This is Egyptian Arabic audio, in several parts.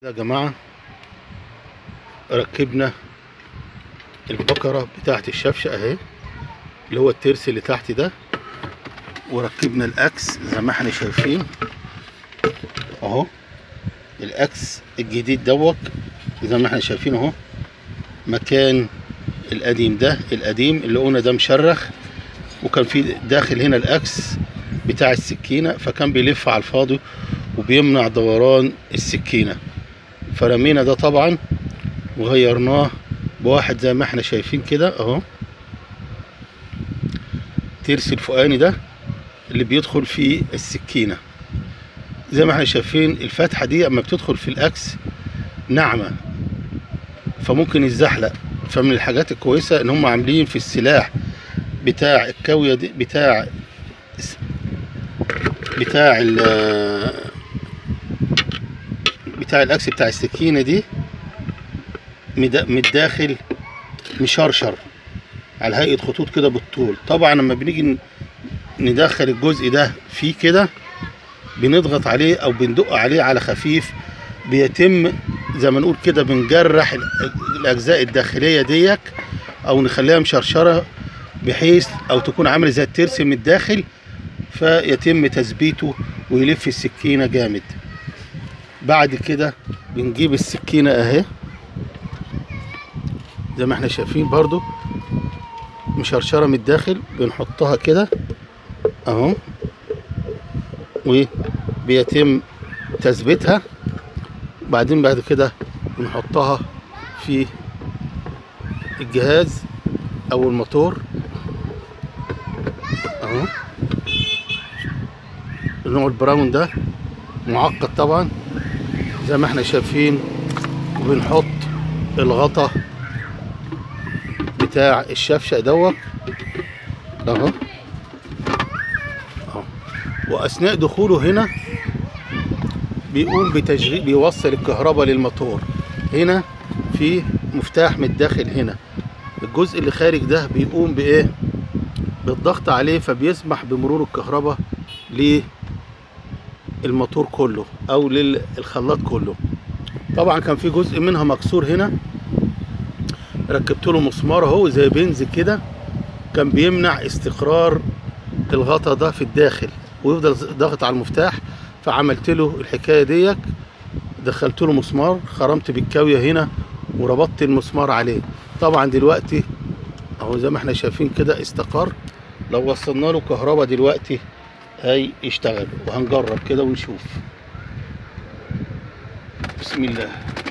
يا جماعة ركبنا البكرة بتاعت الشفشة اهي اللي هو الترس اللي تحت ده وركبنا الاكس زي ما احنا شايفين اهو الاكس الجديد دوت زي ما احنا شايفين اهو مكان القديم ده القديم اللي قلنا ده مشرخ وكان في داخل هنا الاكس بتاع السكينة فكان بيلف على الفاضي وبيمنع دوران السكينة فرمينا ده طبعا وغيرناه بواحد زي ما احنا شايفين كده اهو ترس الفوقاني ده اللي بيدخل في السكينة زي ما احنا شايفين الفتحة دي اما بتدخل في الاكس ناعمة فممكن يتزحلق فمن الحاجات الكويسة ان هم عاملين في السلاح بتاع الكاوية دي بتاع بتاع ال بتاع الاكس بتاع السكينة دي مد- من الداخل مشرشر على هيئة خطوط كده بالطول طبعا لما بنيجي ن- ندخل الجزء ده فيه كده بنضغط عليه او بندق عليه على خفيف بيتم زي ما نقول كده بنجرح ال- الاجزاء الداخليه ديك او نخليها مشرشره بحيث او تكون عامله زي الترس من الداخل فيتم تثبيته ويلف السكينه جامد بعد كده بنجيب السكينه اهي زي ما احنا شايفين برضو مشرشره من الداخل بنحطها كده اهو وبيتم تثبيتها بعدين بعد كده بنحطها في الجهاز او الموتور اهو النوع البراون ده معقد طبعا زي ما احنا شايفين وبنحط الغطا بتاع الشفشق دوت اهو اهو واثناء دخوله هنا بيقوم بتشغيل بيوصل الكهرباء للموتور هنا في مفتاح من الداخل هنا الجزء اللي خارج ده بيقوم بايه بالضغط عليه فبيسمح بمرور الكهرباء للموتور كله او للخلاط كله طبعا كان في جزء منها مكسور هنا ركبت له مسمار اهو زي بنز كده كان بيمنع استقرار الغطا ده في الداخل ويفضل ضاغط على المفتاح فعملت له الحكايه ديك دخلت له مسمار خرمت بالكاويه هنا وربطت المسمار عليه طبعا دلوقتي اهو زي ما احنا شايفين كده استقر لو وصلنا له كهرباء دلوقتي هيشتغل وهنجرب كده ونشوف بسم الله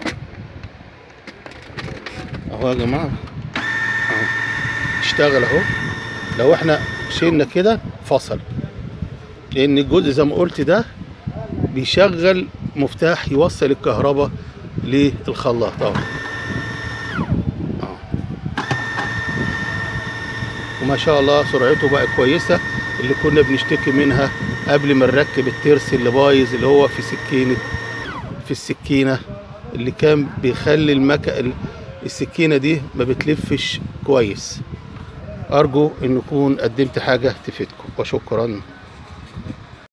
اهو يا جماعه اهو اشتغل اهو لو احنا شلنا كده فصل لان الجزء زي ما قلت ده بيشغل مفتاح يوصل الكهرباء للخلاط اهو اهو. وما شاء الله سرعته بقى كويسه اللي كنا بنشتكي منها قبل ما نركب الترس اللي بايظ اللي هو في سكينه في السكينه اللي كان بيخلي المكا السكينه دي ما بتلفش كويس ارجو ان اكون قدمت حاجه تفيدكم وشكرا